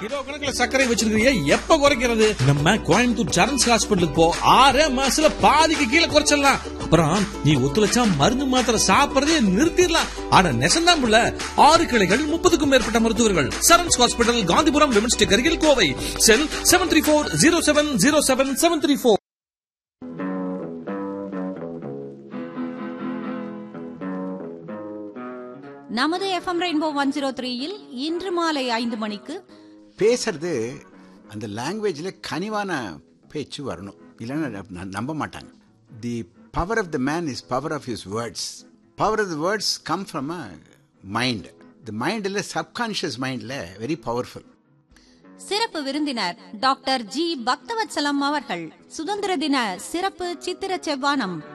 kilo கணக்குல சர்க்கரை வச்சிருக்கீங்க எப்ப குறைக்கிறது நம்ம கோயம்புத்தூர் சரண்ஸ் ஹாஸ்பிட்டலுக்கு போ ஆறே மாசத்துல பாதிக்கு கீழே குறைச்சிடலாம் அப்புறம் நீ ஒத்துழைச்சா மருந்து மாத்திரை சாப்பிடறதே நிறுத்திடலாம் ஆனா நெசந்தான் புள்ள ஆறு கிளைகள் முப்பதுக்கும் மேற்பட்ட மருத்துவர்கள் சரண்ஸ் ஹாஸ்பிட்டல் காந்திபுரம் விமன்ஸ்டிக் அருகில் Kovai cell seven three four zero seven zero seven seven three four நமது எஃப்எம் ரெயின்போ ஒன் ஜீரோ த்ரீயில் இன்று மாலை ஐந்து மணிக்கு பேசுறது அந்த லாங்குவேஜில் கனிவான பேச்சு வரணும் இல்லைன்னா ந- நம்ப மாட்டாங்க the power of the man is power of his words power of the words come from a mind the மைண்டில் சப்கான்ஷியஸ் மைண்டில் வெரி பவர்ஃபுல் சிறப்பு விருந்தினர் டாக்டர் ஜி பக்தவத்சலம் அவர்கள் சுதந்திர தின சிறப்பு சித்திர செவ்வானம்